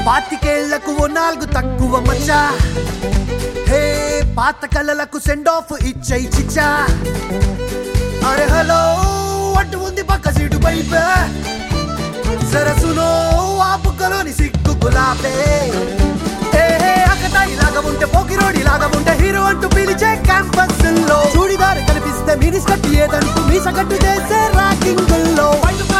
పాతికేళ్లకు ఓ నాలుగు తక్కువ మచ్చా హే పాత కళలకు సెండ్ ఆఫ్ ఇచ్చై చిచ్చా అరే హలో అటు ఉంది పక్క సీటు పైపే సరసులో ఆపుకలోని సిగ్గు గులాబే ఏ హే అకటాయి లాగా ఉంటే పోకిరోడి లాగా ఉంటే హీరో అంటూ పిలిచే క్యాంపస్ లో చూడిదారు కనిపిస్తే మినీ స్కట్ ఏదంటూ మీ సగట్టు చేసే ర్యాకింగ్ లో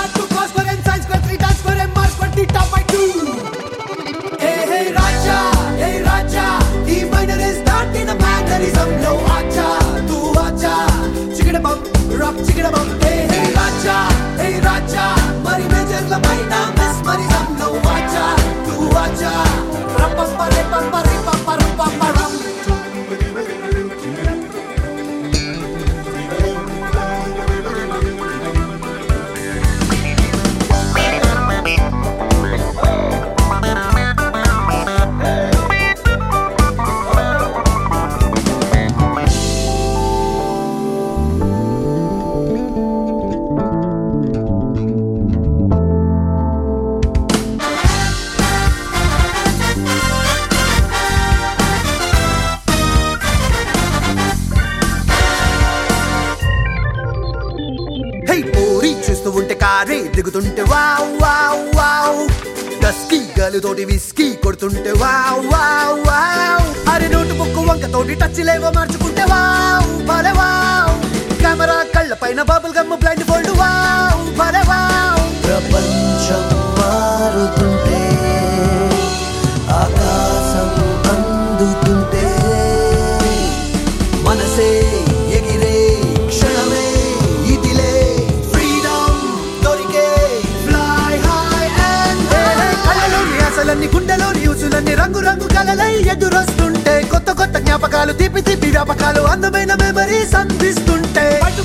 ఏ హే రాజా ఏ రాజా ఈ minor is not in mannerism లో ఆచా తూ ఆచా చిగడ బం రాక్ చిగడ బం ఏ హే రాజా ఏ రాజా మరి మేజర్ల పైన మెస్మరిజం లో ఆచా తూ ఆచా రపం పరే పం పరే పం పరం పం పరం హే పోరి చూస్తూ ఉంటే కారే దిగుతుంటే వావ్ వావ్ వావ్ డస్కీ గలుతోటి విస్కీ కొడుతుంటే వావ్ వావ్ వావ్ అరే నోటు బుక్కు వంక తోటి టచ్ లేవో మార్చుకుంటే వావ్ భలే వావ్ కెమెరా కళ్ళ పైన bubble gum blindfold wow భలే వావ్ ప్రపంచం మారుతుంటే ఆకాశం అందుతుంటే మనసే ఎగిరే క్షణమే ఇదిలే ఫ్రీడమ్ దొరికే ఫ్లై హై అండ్ కళ్ళలోని ఆశలన్నీ గుండెలోని యూసులన్నీ రంగు రంగు కలలై ఎదురొస్తుంటే కొత్త కొత్త జ్ఞాపకాలు తీపి తీపి వ్యాపకాలు అందమైన మెమరీస్ అందిస్తుంటే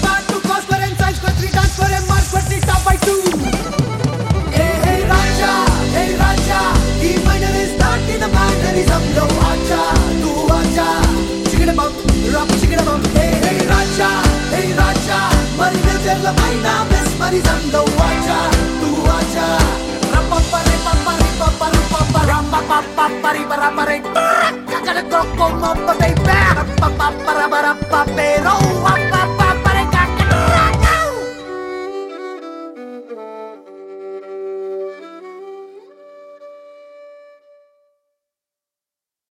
ఏ హే రాజా, ఏ రాజా, ఈ minor is not in mannerism లో ఆచా, తూ ఆచా, చిగిడబం, రప్ చిగిడబం. ఏ హే రాజా, ఏ రాజా, మరి మేజర్ల పైన మెస్మరిజం లో ఆచా, తూ ఆచా. రప్పపరే పప్పరే పప్పరు పప్పరం పప్పపరి పరపరే. కకడ కొక్కో మొప్ప బేబే. రప్పపపర బరప్ప పేరో అప్ప